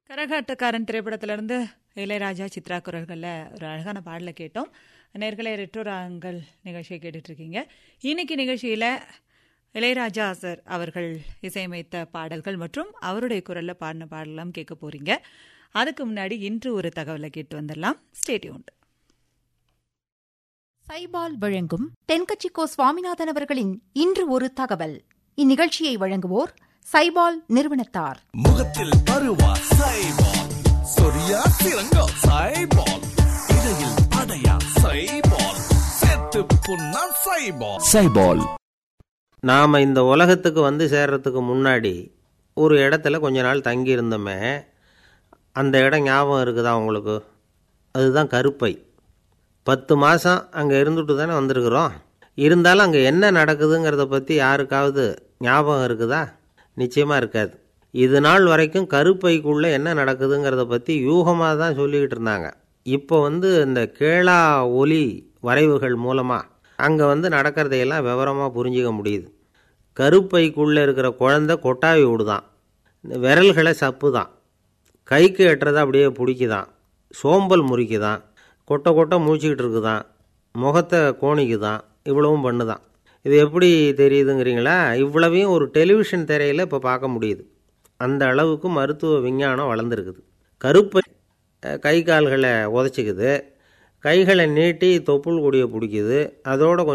கரகாட்டக்காரன் திரைப்படத்திலிருந்து இளையராஜா சித்ரா குரல்களில் ஒரு அழகான பாடலை கேட்டோம் நேர்களே ரெட்ரோராங்கள் நிகழ்ச்சியை கேட்டுட்டு இருக்கீங்க இன்னைக்கு நிகழ்ச்சியில் இளையராஜா சார் அவர்கள் இசையமைத்த பாடல்கள் மற்றும் அவருடைய குரலில் பாடின பாடலாம் கேட்க போறீங்க அதுக்கு முன்னாடி இன்று ஒரு தகவலை கேட்டு வந்துடலாம் ஸ்டேட்யூண்ட் சைபால் வழங்கும் தென்கட்சிக்கோ சுவாமிநாதன் அவர்களின் இன்று ஒரு தகவல் இந்நிகழ்ச்சியை வழங்குவோர் சைபால் நிறுவனத்தார் முகத்தில் பருவா சைபால் சொரியா சிறங்கோ சைபால் இடையில் படையா சைபால் செத்து புண்ணா சைபால் சைபால் நாம் இந்த உலகத்துக்கு வந்து சேர்றதுக்கு முன்னாடி ஒரு இடத்துல கொஞ்ச நாள் தங்கி இருந்தோமே அந்த இடம் ஞாபகம் இருக்குதா உங்களுக்கு அதுதான் கருப்பை பத்து மாதம் அங்கே இருந்துட்டு தானே வந்திருக்கிறோம் இருந்தாலும் அங்கே என்ன நடக்குதுங்கிறத பற்றி யாருக்காவது ஞாபகம் இருக்குதா நிச்சயமாக இருக்காது இது நாள் வரைக்கும் கருப்பைக்குள்ளே என்ன நடக்குதுங்கிறத பற்றி யூகமாக தான் சொல்லிக்கிட்டு இருந்தாங்க இப்போ வந்து இந்த கேளா ஒலி வரைவுகள் மூலமாக அங்கே வந்து நடக்கிறதையெல்லாம் விவரமாக புரிஞ்சிக்க முடியுது கருப்பைக்குள்ளே இருக்கிற குழந்தை கொட்டாவி விடுதான் விரல்களை சப்பு தான் கைக்கு எட்டுறதை அப்படியே பிடிக்குதான் சோம்பல் முறிக்குதான் கொட்டை கொட்டை மூச்சிக்கிட்டு இருக்குதான் முகத்தை கோணிக்குதான் இவ்வளவும் பண்ணுதான் இது எப்படி தெரியுதுங்கிறீங்களா இவ்வளவையும் ஒரு டெலிவிஷன் திரையில் இப்போ பார்க்க முடியுது அந்த அளவுக்கு மருத்துவ விஞ்ஞானம் வளர்ந்துருக்குது கருப்பை அஹ், கை கால்களை உதச்சிக்குது கைகளை நீட்டி தொப்புள் கொடியை பிடிக்குது அதோட கொஞ்சம்